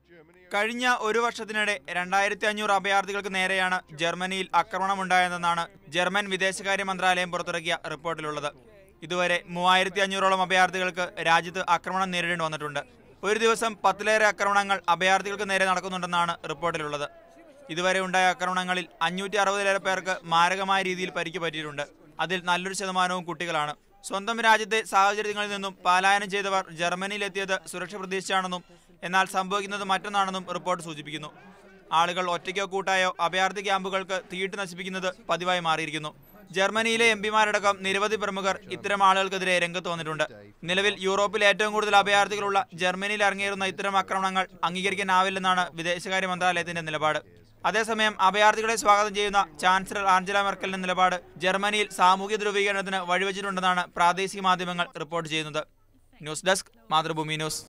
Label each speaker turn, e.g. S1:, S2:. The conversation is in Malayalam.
S1: കഴിഞ്ഞ ഒരു വർഷത്തിനിടെ രണ്ടായിരത്തി അഞ്ഞൂറ് അഭയാർത്ഥികൾക്ക് നേരെയാണ് ജർമ്മനിയിൽ ആക്രമണമുണ്ടായതെന്നാണ് ജർമ്മൻ വിദേശകാര്യ മന്ത്രാലയം പുറത്തിറക്കിയ റിപ്പോർട്ടിലുള്ളത് ഇതുവരെ മൂവായിരത്തി അഞ്ഞൂറോളം അഭയാർത്ഥികൾക്ക് രാജ്യത്ത് ആക്രമണം നേരിടേണ്ടി വന്നിട്ടുണ്ട് ഒരു ദിവസം പത്തിലേറെ ആക്രമണങ്ങൾ അഭയാർത്ഥികൾക്ക് നേരെ നടക്കുന്നുണ്ടെന്നാണ് റിപ്പോർട്ടിലുള്ളത് ഇതുവരെ ഉണ്ടായ ആക്രമണങ്ങളിൽ അഞ്ഞൂറ്റി അറുപതിലേറെ പേർക്ക് മാരകമായ രീതിയിൽ പരിക്ക് പറ്റിയിട്ടുണ്ട് അതിൽ നല്ലൊരു ശതമാനവും കുട്ടികളാണ് സ്വന്തം രാജ്യത്തെ സാഹചര്യങ്ങളിൽ നിന്നും പലായനം ചെയ്തവർ ജർമ്മനിയിലെത്തിയത് സുരക്ഷ പ്രതീക്ഷിച്ചാണെന്നും എന്നാൽ സംഭവിക്കുന്നത് മറ്റൊന്നാണെന്നും റിപ്പോർട്ട് സൂചിപ്പിക്കുന്നു ആളുകൾ ഒറ്റയ്ക്കോ കൂട്ടായോ അഭയാർത്ഥി ക്യാമ്പുകൾക്ക് തീയിട്ട് നശിപ്പിക്കുന്നത് പതിവായി മാറിയിരിക്കുന്നു ജർമ്മനിയിലെ എം പിമാരടക്കം നിരവധി പ്രമുഖർ ഇത്തരം ആളുകൾക്കെതിരെ രംഗത്ത് വന്നിട്ടുണ്ട് നിലവിൽ യൂറോപ്പിൽ ഏറ്റവും കൂടുതൽ അഭയാർത്ഥികളുള്ള ജർമ്മനിയിൽ ഇറങ്ങിയിരുന്ന ഇത്തരം ആക്രമണങ്ങൾ അംഗീകരിക്കാനാവില്ലെന്നാണ് വിദേശകാര്യ മന്ത്രാലയത്തിന്റെ നിലപാട് അതേസമയം അഭയാർത്ഥികളെ സ്വാഗതം ചെയ്യുന്ന ചാൻസലർ ആഞ്ചല മെർക്കലിന്റെ നിലപാട് ജർമ്മനിയിൽ സാമൂഹ്യ ധ്രുവീകരണത്തിന് വഴിവെച്ചിട്ടുണ്ടെന്നാണ് പ്രാദേശിക മാധ്യമങ്ങൾ റിപ്പോർട്ട് ചെയ്യുന്നത് ന്യൂസ് ഡെസ്ക് മാതൃഭൂമി ന്യൂസ്